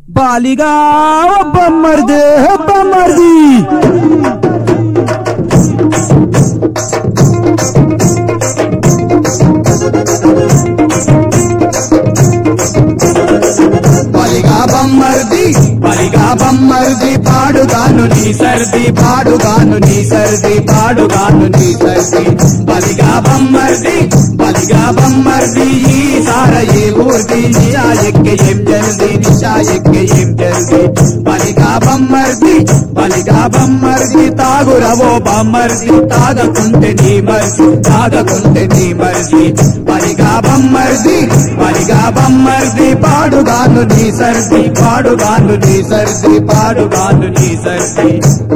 బాలిగా బొమ్మర్దే బొమ్మర్ది బలిగా బమ్మర్ది బలిగా బమ్మర్ది పాడుగాను నీ సర్ది పాడుగాను నీ సర్ది పాడుగాను నీ సర్ది బలిగా బమ్మర్ది బలిగా బమ్మర్ది ఈ సార ఏ ఊర్ది నిషా ఎక్కే ఏం జల్ది నిషా ఎక్కే ఏం జల్ది బలిగా బమ్మర్ది బలిగా బమ్మర్ది తాగురవో బమ్మర్ది తాగకుంటే నీ మర్ది తాగకుంటే నీ మర్ది బలిగా బమ్మర్ది బలిగా బమ్మర్ది పాడుగాను నీ సర్ది పాడుగాను నీ సర్ది పాడుగాను నీ సర్ది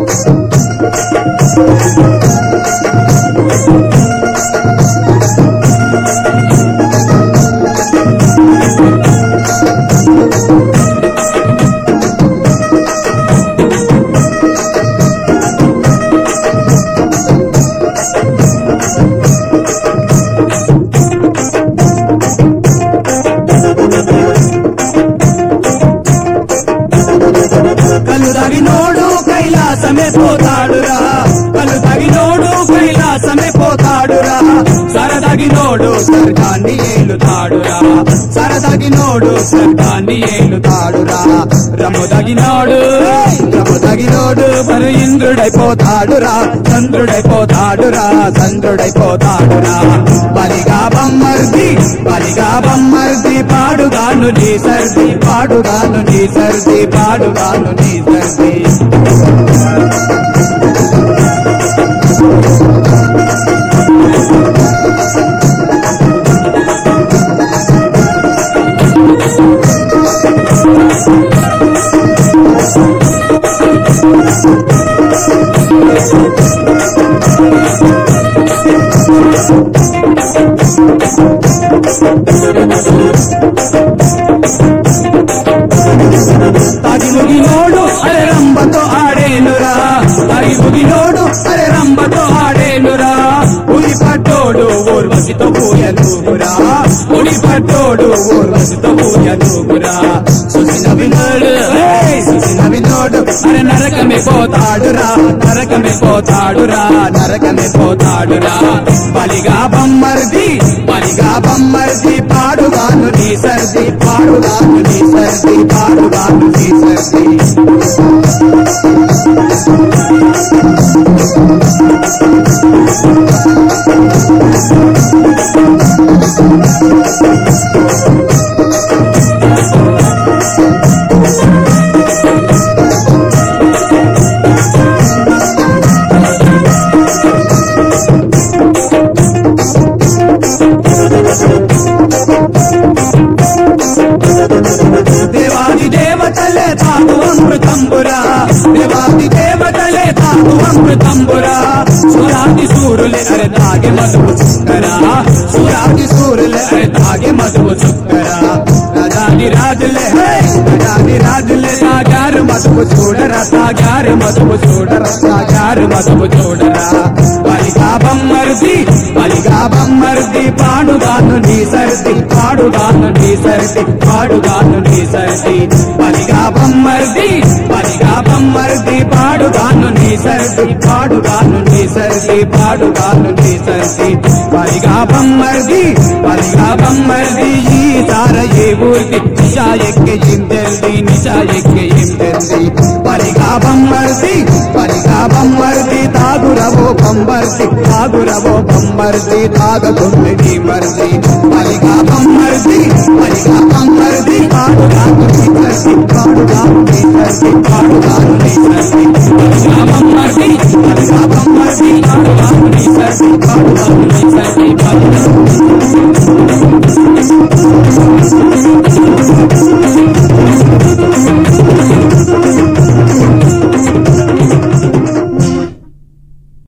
కలు తగినోడు కైలాసమే పోతాడురా కలు తగినోడు కైలాసమే పోతాడురా సరదగినోడు స్వర్గాన్ని ఏలుతాడురా సరదగినోడు స్వర్గాన్ని ఏలుతాడురా రము తగినోడు రము తగినోడు మరి ఇంద్రుడైపోతాడురా చంద్రుడైపోతాడురా చంద్రుడైపోతాడురా బలిగా బమ్మర్ది బలిగా బమ్మర్ది పాడుగాను నీ సర్ది పాడుగాను నీ సర్ది పాడుగాను నీ సర్ది తగిముగినోడు అరే రంబతో ఆడేనురా తగిముగినోడు అరే రంబతో ఆడేనురా ఉరి పట్టోడు ఊర్వశితో పూయనుగురా ఉరి పట్టోడు ఊర్వశితో పూయనుగురా సుసిన వినోడు సుసిన వినోడు అరే నరకమే పోతాడురా నరకమే పోతాడురా నరకమే పోతాడురా బలిగా బమ్మర్ది బలిగా బమ్మర్ది పాడుగాను నీ సర్ది పాడుగాను నీ సర్ది పాడుగాను నీ సర్ది దేవాది దేవతలే తాను అమృతంబురా దేవాది దేవతలే తాను అమృతంబురా సురాది సూరులే అరే తాగి మధువు చుక్కరా సురాది సూరులే అరే తాగి మధువు చుక్కరా రాజాది రాజులే హే! రాజాది రాజులే తాగారు మధువు చూడరా తాగారు మధువు చూడరా తాగారు మధువు చూడరా బలిగా బమ్మర్ది బలిగా బమ్మర్ది పాడుగాను నీ సర్ది పాడుగాను నీ సర్ది పాడుగాను నీ సర్ది బలిగా బమ్మర్ది బలిగా బమ్మర్ది పాడుగాను నీ సర్ది పాడుగాను నీ సర్ది పాడుగాను నీ సర్ది బలిగా బమ్మర్ది బలిగా బమ్మర్ది ఈ సార ఏ ఊరికి నిషా ఎక్కే ఏం తెల్ది నిషా ఎక్కే ఏం తెల్ది బలిగా బమ్మర్ది బలిగా బమ్మర్ది తాగురవో బొమ్మర్ది తాగురవో బొమ్మర్ది తాగకుండి నీ మర్ది బలిగా బమ్మర్ది బలిగా బమ్మర్ది పాడుగాను నీ సర్ది పాడుగాను నీ సర్ది పాడుగాను నీ సర్ది బలిగా బమ్మర్ది బలిగా బమ్మర్ది పాడుగాను నీ సర్ది పాడుగాను నీ సర్ది పాడుగాను